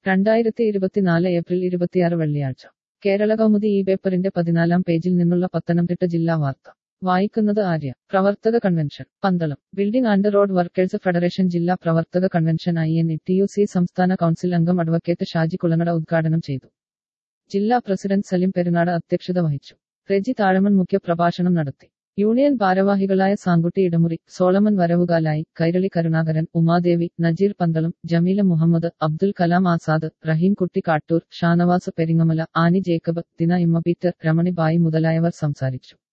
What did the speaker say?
രണ്ടായിരത്തി ഇരുപത്തിനാല് ഏപ്രിൽ ഇരുപത്തിയാറ് വെള്ളിയാഴ്ച കേരള കൗമുദി ഈ പേപ്പറിന്റെ പതിനാലാം പേജിൽ നിന്നുള്ള പത്തനംതിട്ട ജില്ലാ വാർത്ത വായിക്കുന്നത് ആര്യ പ്രവർത്തക convention Pandalam building and road workers federation ജില്ലാ പ്രവർത്തക convention I N T U C സംസ്ഥാന കൗൺസിൽ അംഗം അഡ്വക്കേറ്റ് ഷാജി കുളങ്ങട ഉദ്ഘാടനം ചെയ്തു ജില്ലാ പ്രസിഡന്റ് സലിം പെരുനാട് അധ്യക്ഷത വഹിച്ചു റെജി താഴമൺ മുഖ്യപ്രഭാഷണം നടത്തി യൂണിയൻ ഭാരവാഹികളായ സാങ്കുട്ടി ഇടമുറി സോളമൻ വരവുകാലായി കൈരളി കരുണാകരൻ ഉമാദേവി നജീർ പന്തളം ജമീല മുഹമ്മദ് അബ്ദുൽ കലാം ആസാദ് റഹീം കുട്ടി കാട്ടൂർ ഷാനവാസ് പെരിങ്ങമല ആനി ജേക്കബ് ദിന ഇമ്മ പീറ്റർ രമണി ബായി മുതലായവർ സംസാരിച്ചു